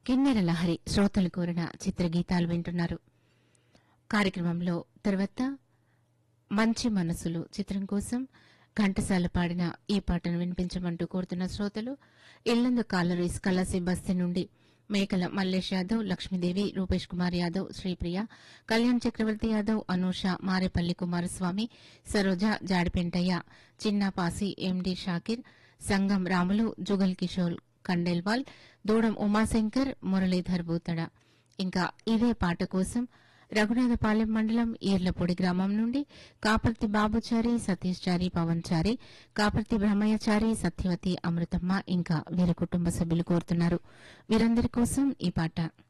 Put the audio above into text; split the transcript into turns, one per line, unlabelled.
కిన్నెర లహరి శ్రోతలు కోరిన చిత్రగీతాలు వింటున్నారు కార్యక్రమంలో తర్వాత మంచి మనసులు చిత్రం కోసం ఘంటసాల పాడిన ఈ పాటను వినిపించమంటూ కోరుతున్న శ్రోతలు ఇల్లందు కాలరీస్ కలాసి బస్తీ నుండి మేకల మల్లేష్ యాదవ్ లక్ష్మీదేవి రూపేష్ కుమార్ యాదవ్ శ్రీప్రియ కళ్యాణ్ చక్రవర్తి యాదవ్ అనూష మారేపల్లి కుమారస్వామి సరోజ జాడిపెంటయ్య చిన్నాపాసి ఎండి షాకిర్ సంగం రాములు జుగల్ కిషోర్ కండేల్వాల్ దూడం ఉమాశంకర్ మురళీధర్ బూతడ ఇంకా ఇదే పాట కోసం రఘునాథపాలెం మండలం ఈర్లపూడి గ్రామం నుండి కాపర్తి బాబుచారి సతీష్ చారి పవన్ చారి కాపర్తి బ్రహ్మయ్యచారి సత్యవతి అమృతమ్మ ఇంకా వీరి కుటుంబ సభ్యులు కోరుతున్నారు వీరందరి కోసం ఈ పాట